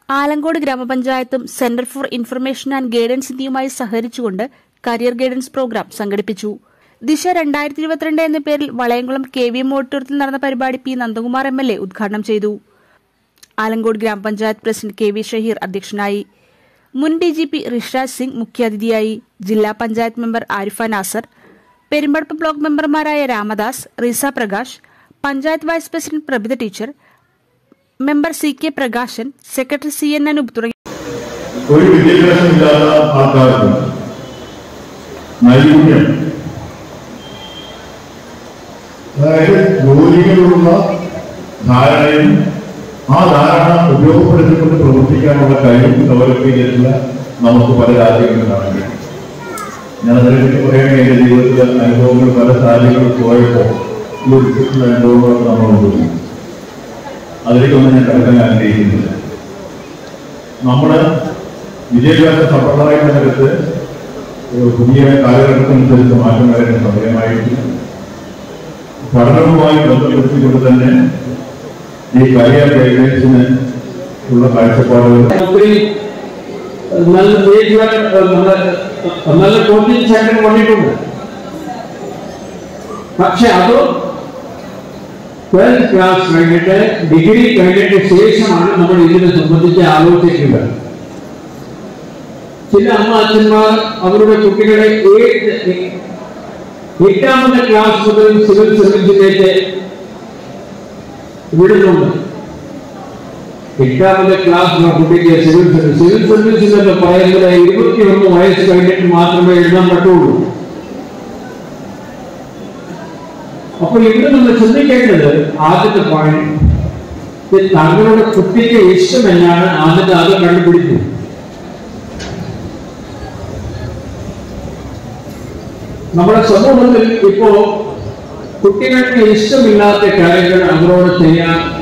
ആലങ്കോട് ഗ്രാമപഞ്ചായത്തും centre for information and guidance ഇന്ത്യയുമായി സഹകരിച്ചുകൊണ്ട് കരിയർ ഗൈഡൻസ് പ്രോഗ്രാം സംഘടിപ്പിച്ചു ദിശ രണ്ടായിരത്തി ഇരുപത്തിരണ്ട് എന്ന പേരിൽ വളയംകുളം കെ വി എം ഓഡിറ്റോറിയത്തിൽ നടന്ന പരിപാടി P Nandakumar M L A ഉദ്ഘാടനം ചെയ്തു ആലങ്കോട് ഗ്രാമപഞ്ചായത്ത് പ്രസിഡന്റ് കെ വി ഷഹീർ അധ്യക്ഷനായി മുൻ D G P Rishiraj Singh മുഖ്യാതിഥിയായി ജില്ലാ പഞ്ചായത്ത് മെമ്പർ ആരിഫ നാസർ പെരുമ്പടപ്പ് ബ്ലോക്ക് മെമ്പർമാരായ Ramadas Reesa Prakash panchayat vice president Prabhitha teacher member C K Prakashan secretary C N Anoop തുടങ്ങി ഒരു വിദ്യാഭ്യാസമില്ലാത്ത ആൾക്കാർക്ക് നൈപുണ്യം അതായത് ജോലികളുള്ള ധാരണയും ആ ധാരണ ഉപയോഗപ്പെടുത്തിക്കൊണ്ട് പ്രവർത്തിക്കാനുള്ള കഴിവും ഡെവലപ്പ് ചെയ്തിട്ടുള്ള നമുക്ക് പല രാജ്യങ്ങളും കാണാൻ കഴിയും ഞാൻ അതിനെപ്പറ്റി പറയുകയാണ് എന്റെ ജീവിതത്തിലെ അനുഭവങ്ങൾ പല സാഹചര്യങ്ങളിൽ പോയപ്പോൾ ഈ വ്യത്യസ്ത അനുഭവങ്ങളൊക്കെ നമ്മൾ ഉപയോഗിക്കും അതിലേക്കൊന്നും ഞാൻ കിടക്കാൻ ആഗ്രഹിക്കുന്നില്ല നമ്മുടെ വിദ്യാഭ്യാസ സമ്പ്രദായത്തിന്റെ അകത്ത് ഒരു പുതിയ കാലഘട്ടത്തിനനുസരിച്ച് മാറ്റം വരേണ്ട സമയമായിട്ട് പഠനവുമായി ബന്ധപ്പെടുത്തിക്കൊണ്ട് തന്നെ ഈ കരിയർ ഗൈഡൻസിന് ഉള്ള കാഴ്ചപ്പാടുകൾ ഒത്തിരി നല്ല വീട്ടിലെ നല്ല നല്ല കോച്ചിങ് സെന്റർ വന്നിട്ടുണ്ട് പക്ഷെ അത് ട്വൽത്ത് ക്ലാസ് കഴിഞ്ഞിട്ട് ഡിഗ്രി കഴിഞ്ഞിട്ട് ശേഷമാണ് നമ്മൾ ഇതിനെ സംബന്ധിച്ച് ആലോചിക്കുന്നത് ചില അമ്മ അച്ഛന്മാർ അവരുടെ കുട്ടികളെ ഏഴ് എട്ടാമത്തെ ക്ലാസ് മുതൽ സിവിൽ സർവീസിലേക്ക് വിടുന്നുണ്ട് എട്ടാമത്തെ ക്ലാസ് കുട്ടിക്ക് സിവിൽ സർവീസ് സിവിൽ സർവീസ് എന്നൊക്കെ പറയുന്നത് ഇരുപത്തിയൊന്ന് വയസ്സ് കഴിഞ്ഞിട്ട് മാത്രമേ എഴുതാൻ പറ്റുള്ളൂ അപ്പോൾ ഇവിടെ നമ്മൾ ചിന്തിക്കേണ്ടത് ആദ്യത്തെ പോയിന്റ് തങ്ങളുടെ കുട്ടിക്ക് ഇഷ്ടമെന്നാണ് ആദ്യത്തെ അത് കണ്ടുപിടിച്ചത് നമ്മുടെ സമൂഹത്തിൽ ഇപ്പോ കുട്ടികൾക്ക് ഇഷ്ടമില്ലാത്ത കാര്യങ്ങൾ അവരോട് ചെയ്യാൻ